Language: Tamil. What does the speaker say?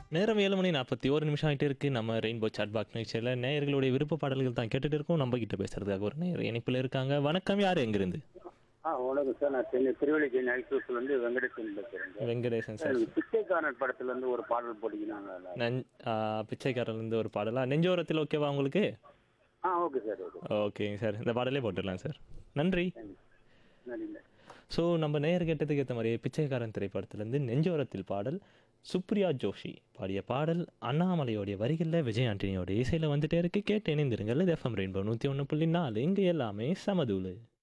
நேரம் ஏழு மணி நாற்பத்தி ஒரு நிமிஷம் ஆகிட்டு இருக்கு நம்ம ரெயின்போ சாட் பாக் நிகழ்ச்சியில் நேயர்களுடைய விருப்ப பாடல்கள் தான் கேட்டுட்டு இருக்கோம் நம்ம கிட்ட பேசுறதுக்காக ஒரு நேயர் இணைப்பில் இருக்காங்க வணக்கம் யார் எங்கிருந்து ஆ வணக்கம் சார் நான் சென்னை திருவள்ளிக்கை நைட்ரூஸ்லேருந்து வெங்கடேசன் பேசுகிறேன் வெங்கடேசன் சார் எனக்கு பிச்சைக்காரன் படத்துலேருந்து ஒரு பாடல் போட்டிங்கன்னா நஞ் ஆ, பிச்சைக்காரர்லேருந்து ஒரு பாடலா நெஞ்சோரத்தில் ஓகேவா உங்களுக்கு ஆ ஓகே சார் ஓகே ஓகேங்க சார் இந்த பாடலே போட்டுடலாம் சார் நன்றி நன்றிங்க ஸோ நம்ம நேயர் கேட்டதுக்கு ஏற்ற மாதிரியே பிச்சைக்காரன் திரைப்படத்திலேருந்து நெஞ்சோரத்தில் பாடல் சுப்ரியா ஜோஷி பாடிய பாடல் அண்ணாமலையோடைய வரிகளில் விஜய் ஆண்டனியோட இசையில் வந்துட்டே இருக்கு கேட்டு இணைந்திருங்கள் இது எஃப்எம் ரெயின்போ நூற்றி ஒன்று புள்ளி நாலு இங்கே எல்லாமே சமதூளு